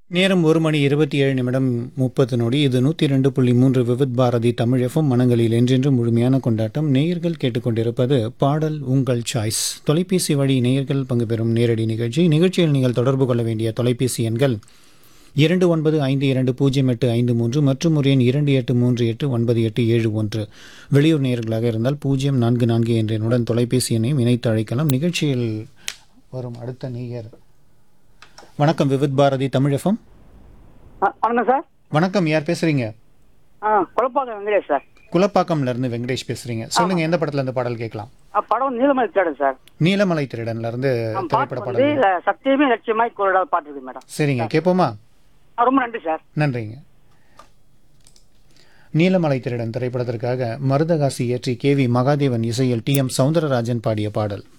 நேரம் ஒரு மணி இருபத்தி ஏழு நிமிடம் முப்பது நொடி இது நூற்றி ரெண்டு புள்ளி மூன்று விவித் பாரதி தமிழ் எஃப்எம் மனங்களில் என்றென்றும் முழுமையான கொண்டாட்டம் நேயர்கள் கேட்டுக்கொண்டிருப்பது பாடல் உங்கள் சாய்ஸ் தொலைபேசி வழி நேயர்கள் பங்கு பெறும் நேரடி நிகழ்ச்சி நிகழ்ச்சியில் நீங்கள் தொடர்பு கொள்ள வேண்டிய தொலைபேசி எண்கள் இரண்டு ஒன்பது ஐந்து இரண்டு பூஜ்ஜியம் எட்டு ஐந்து மூன்று மற்றும் ஒரு எண் இரண்டு எட்டு மூன்று எட்டு ஒன்பது எட்டு ஏழு ஒன்று வெளியூர் நேயர்களாக இருந்தால் பூஜ்ஜியம் நான்கு நான்கு என்ற எண்ணுடன் தொலைபேசி எண்ணையும் இணைத்து அழைக்கலாம் நிகழ்ச்சியில் வரும் அடுத்த நேயர் வணக்கம் விவித் பாரதி தமிழ் எஃப்எம் ஆ, வணக்கம் சார் வணக்கம் யார் பேசுறீங்க ஆ குழப்பாக்கம் வெங்கடேஷ் சார் குலப்பாக்கம்ல இருந்து வெங்கடேஷ் பேசுறீங்க சொல்லுங்க எந்த படத்துல இருந்து பாடல் கேட்கலாம் ஆ, படம் நீலமலை தேடல் சார் நீலமலை திருடன்ல இருந்து ஆ, திரைப்பட பாட்டு பாடல் வந்து ல- சத்தியமே லட்சியமாய் குரடா பாட்டு இருக்கு மேடம் சரிங்க கேட்போமா ஆ, ரொம்ப நன்றி சார் நன்றிங்க நீலமலை திருடன் திரைப்படத்திற்காக மருதகாசி இயற்றி கே வி மகாதேவன் இசையில் டி எம் சவுந்தரராஜன் பாடிய பாடல்